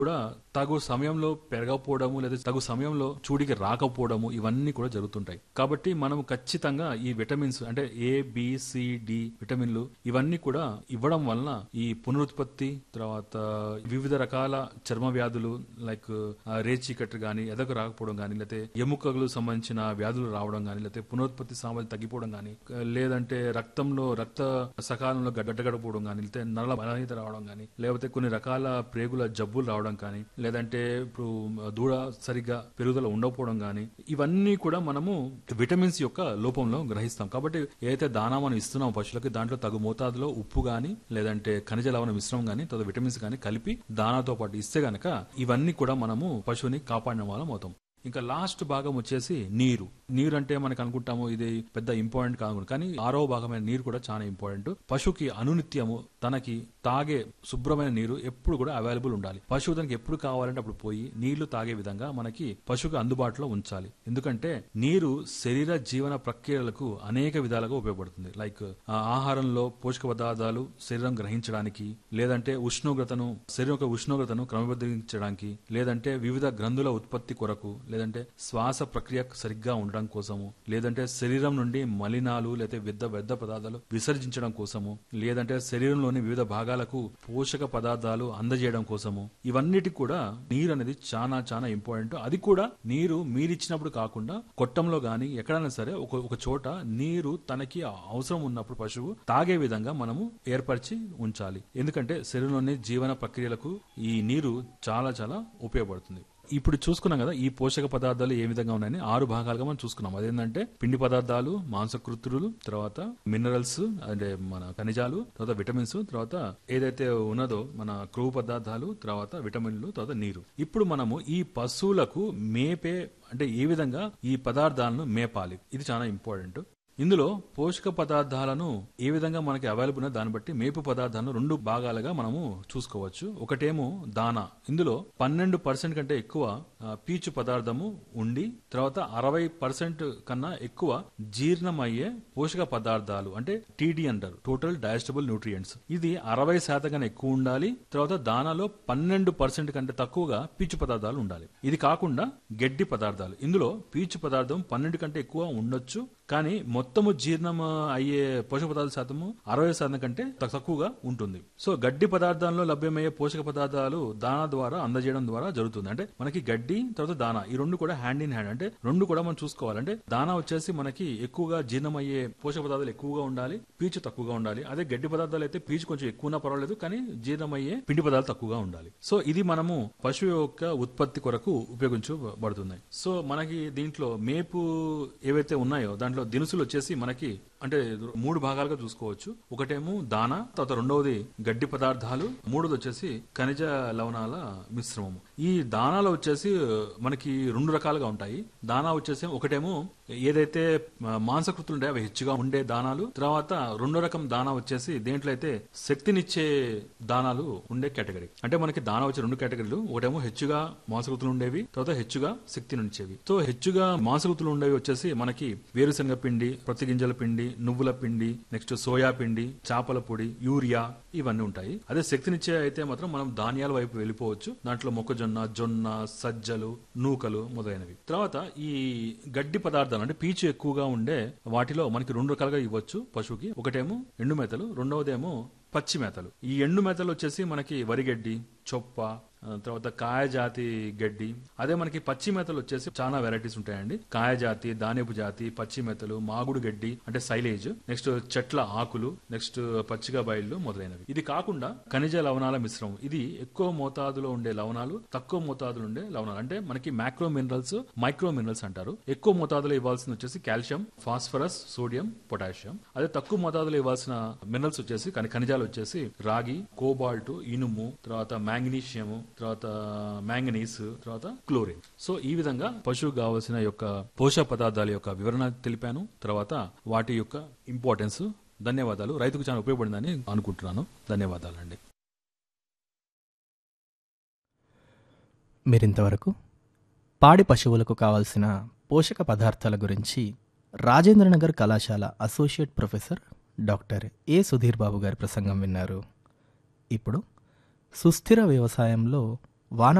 కూడా తగు సమయంలో పెరగకపోవడము లేదా తగు సమయంలో చూడికి రాకపోవడము ఇవన్నీ కూడా జరుగుతుంటాయి కాబట్టి మనం ఖచ్చితంగా ఈ విటమిన్స్ అంటే ఏ బి సి డి విటమిన్లు ఇవన్నీ కూడా ఇవ్వడం వలన ఈ పునరుత్పత్తి తర్వాత వివిధ రకాల చర్మ వ్యాధులు లైక్ రేచీకట్ గాని ఎదకు రాకపోవడం గాని లేకపోతే ఎముకలు సంబంధించిన వ్యాధులు రావడం గాని లేకపోతే పునరుత్పత్తి సామర్థ్యం తగ్గిపోవడం గాని లేదంటే రక్తంలో రక్త సకాలంలో గడ్డగడపోవడం గాని లేకపోతే నరల బలహీనత రావడం గాని లేకపోతే కొన్ని రకాల ప్రేగుల జబ్బులు రావడం కానీ లేదంటే ఇప్పుడు దూడ సరిగ్గా పెరుగుదల ఉండకపోవడం కానీ ఇవన్నీ కూడా మనము విటమిన్స్ యొక్క లోపంలో గ్రహిస్తాం కాబట్టి ఏదైతే దానా మనం ఇస్తున్నాం పశువులకి దాంట్లో తగు మోతాదులో ఉప్పు గాని లేదంటే ఖనిజ లవణ మిశ్రమం గాని తర్వాత విటమిన్స్ గాని కలిపి దానాతో పాటు ఇస్తే గనక ఇవన్నీ కూడా మనము పశువుని కాపాడిన వాళ్ళం అవుతాం ఇంకా లాస్ట్ భాగం వచ్చేసి నీరు నీరు అంటే మనకు అనుకుంటాము ఇది పెద్ద ఇంపార్టెంట్ కాదు కానీ ఆరో భాగమైన నీరు కూడా చాలా ఇంపార్టెంట్ పశువుకి అనునిత్యము తనకి తాగే శుభ్రమైన నీరు ఎప్పుడు కూడా అవైలబుల్ ఉండాలి పశువు తనకి ఎప్పుడు కావాలంటే అప్పుడు పోయి నీళ్లు తాగే విధంగా మనకి పశువుకి అందుబాటులో ఉంచాలి ఎందుకంటే నీరు శరీర జీవన ప్రక్రియలకు అనేక విధాలుగా ఉపయోగపడుతుంది లైక్ ఆ ఆహారంలో పోషక పదార్థాలు శరీరం గ్రహించడానికి లేదంటే ఉష్ణోగ్రతను శరీరం యొక్క ఉష్ణోగ్రతను క్రమబద్ధీకరించడానికి లేదంటే వివిధ గ్రంథుల ఉత్పత్తి కొరకు లేదంటే శ్వాస ప్రక్రియ సరిగ్గా ఉండడం కోసము లేదంటే శరీరం నుండి మలినాలు లేదా వ్యర్థ వ్యర్థ పదార్థాలు విసర్జించడం కోసము లేదంటే శరీరంలోని వివిధ భాగాలకు పోషక పదార్థాలు అందజేయడం కోసము ఇవన్నిటి కూడా నీరు అనేది చాలా చాలా ఇంపార్టెంట్ అది కూడా నీరు మీరిచ్చినప్పుడు కాకుండా కొట్టంలో గాని ఎక్కడైనా సరే ఒక ఒక చోట నీరు తనకి అవసరం ఉన్నప్పుడు పశువు తాగే విధంగా మనము ఏర్పరిచి ఉంచాలి ఎందుకంటే శరీరంలోని జీవన ప్రక్రియలకు ఈ నీరు చాలా చాలా ఉపయోగపడుతుంది ఇప్పుడు చూసుకున్నాం కదా ఈ పోషక పదార్థాలు ఏ విధంగా ఉన్నాయని ఆరు భాగాలుగా మనం చూసుకున్నాం అదేంటంటే పిండి పదార్థాలు మాంసకృతులు తర్వాత మినరల్స్ అంటే మన ఖనిజాలు తర్వాత విటమిన్స్ తర్వాత ఏదైతే ఉన్నదో మన క్రొవ్వు పదార్థాలు తర్వాత విటమిన్లు తర్వాత నీరు ఇప్పుడు మనము ఈ పశువులకు మేపే అంటే ఏ విధంగా ఈ పదార్థాలను మేపాలి ఇది చాలా ఇంపార్టెంట్ ఇందులో పోషక పదార్థాలను ఏ విధంగా మనకి అవైలబుల్ ఉన్న దాన్ని బట్టి మేపు పదార్థాలను రెండు భాగాలుగా మనము చూసుకోవచ్చు ఒకటేమో దానా ఇందులో పన్నెండు పర్సెంట్ కంటే ఎక్కువ ఆ, పీచు పదార్థము ఉండి తర్వాత అరవై పర్సెంట్ కన్నా ఎక్కువ జీర్ణమయ్యే పోషక పదార్థాలు అంటే టీడీ అంటారు టోటల్ డైజెస్టబుల్ న్యూట్రియంట్స్ ఇది అరవై శాతం కన్నా ఎక్కువ ఉండాలి తర్వాత దానాలో పన్నెండు పర్సెంట్ కంటే తక్కువగా పీచు పదార్థాలు ఉండాలి ఇది కాకుండా గడ్డి పదార్థాలు ఇందులో పీచు పదార్థం పన్నెండు కంటే ఎక్కువ ఉండొచ్చు కానీ మొత్తము జీర్ణం అయ్యే పోషక పదార్థాల శాతము అరవై శాతం కంటే తక్- తక్కువగా ఉంటుంది సో గడ్డి పదార్థాల్లో లభ్యమయ్యే పోషక పదార్థాలు దానా ద్వారా అందజేయడం ద్వారా జరుగుతుంది అంటే మనకి గడ్డి తర్వాత దానా ఈ రెండు కూడా హ్యాండ్ ఇన్ హ్యాండ్ అంటే రెండు కూడా మనం చూసుకోవాలంటే దానా వచ్చేసి మనకి ఎక్కువగా జీర్ణమయ్యే పోషక పదార్థాలు ఎక్కువగా ఉండాలి పీచు తక్కువగా ఉండాలి అదే గడ్డి పదార్థాలు అయితే పీచు కొంచెం ఎక్కువనా పర్వాలేదు కానీ జీర్ణమయ్యే పిండి పదార్థాలు తక్కువగా ఉండాలి సో ఇది మనము పశువు యొక్క ఉత్పత్తి కొరకు ఉపయోగించబడుతున్నాయి సో మనకి దీంట్లో మేపు ఏవైతే ఉన్నాయో దాంట్లో దినుసులు వచ్చేసి మనకి అంటే మూడు భాగాలుగా చూసుకోవచ్చు ఒకటేమో దానా తర్వాత రెండవది గడ్డి పదార్థాలు మూడోది వచ్చేసి ఖనిజ లవణాల మిశ్రమము ఈ దానాలు వచ్చేసి మనకి రెండు రకాలుగా ఉంటాయి దానా వచ్చేసి ఒకటేమో ఏదైతే ఆ, మాంసకృతులు ఉంటాయో అవి హెచ్చుగా ఉండే దానాలు తర్వాత రెండో రకం దానా వచ్చేసి దేంట్లో అయితే శక్తినిచ్చే దానాలు ఉండే కేటగిరీ అంటే మనకి దానా వచ్చే రెండు కేటగిరీలు ఒకటేమో హెచ్చుగా మాంసకృతులు ఉండేవి తర్వాత హెచ్చుగా శక్తినిచ్చేవి సో హెచ్చుగా మాంసకృతులు ఉండేవి వచ్చేసి మనకి వేరుశనగ పిండి ప్రతి గింజల పిండి నువ్వుల పిండి నెక్స్ట్ సోయా పిండి చేపల పొడి యూరియా ఇవన్నీ ఉంటాయి అదే శక్తినిచ్చే అయితే మాత్రం మనం ధాన్యాల వైపు వెళ్ళిపోవచ్చు దాంట్లో మొక్కజొన్న జొన్న సజ్జలు నూకలు మొదలైనవి తర్వాత ఈ గడ్డి పదార్థాలు అంటే పీచు ఎక్కువగా ఉండే వాటిలో మనకి రెండు రకాలుగా ఇవ్వచ్చు పశువుకి ఒకటేమో ఎండు మేతలు రెండవదేమో పచ్చి మేతలు ఈ ఎండు మేతలు వచ్చేసి మనకి వరిగడ్డి చొప్ప ఆ, తర్వాత కాయజాతి గడ్డి అదే మనకి పచ్చి మేతలు వచ్చేసి చాలా వెరైటీస్ ఉంటాయండి కాయజాతి ధాన్యపు జాతి పచ్చి మేతలు మాగుడు గడ్డి అంటే సైలేజ్ నెక్స్ట్ చెట్ల ఆకులు నెక్స్ట్ పచ్చిగా బయళ్ళు మొదలైనవి ఇది కాకుండా ఖనిజ లవణాల మిశ్రమం ఇది ఎక్కువ మోతాదులో ఉండే లవణాలు తక్కువ మోతాదులో ఉండే లవణాలు అంటే మనకి మ్యాక్రో మినరల్స్ మైక్రో మినరల్స్ అంటారు ఎక్కువ మోతాదులో ఇవ్వాల్సింది వచ్చేసి కాల్షియం ఫాస్ఫరస్ సోడియం పొటాషియం అదే తక్కువ మోతాదులో ఇవ్వాల్సిన మినరల్స్ వచ్చేసి కానీ ఖనిజాలు వచ్చేసి రాగి కోబాల్ట్ ఇనుము తర్వాత మ్యాంగనీషియం తర్వాత మ్యాంగనీస్ తర్వాత క్లోరిన్ సో ఈ విధంగా పశువుకు కావాల్సిన యొక్క పోషక పదార్థాల యొక్క వివరణ తెలిపాను తర్వాత వాటి యొక్క ఇంపార్టెన్స్ ధన్యవాదాలు రైతుకు చాలా ఉపయోగపడిందని అనుకుంటున్నాను ధన్యవాదాలండి మీరింతవరకు పాడి పశువులకు కావలసిన పోషక పదార్థాల గురించి రాజేంద్రనగర్ కళాశాల associate professor doctor A Sudheer Babu గారి ప్రసంగం విన్నారు ఇప్పుడు సుస్థిర వ్యవసాయంలో వాన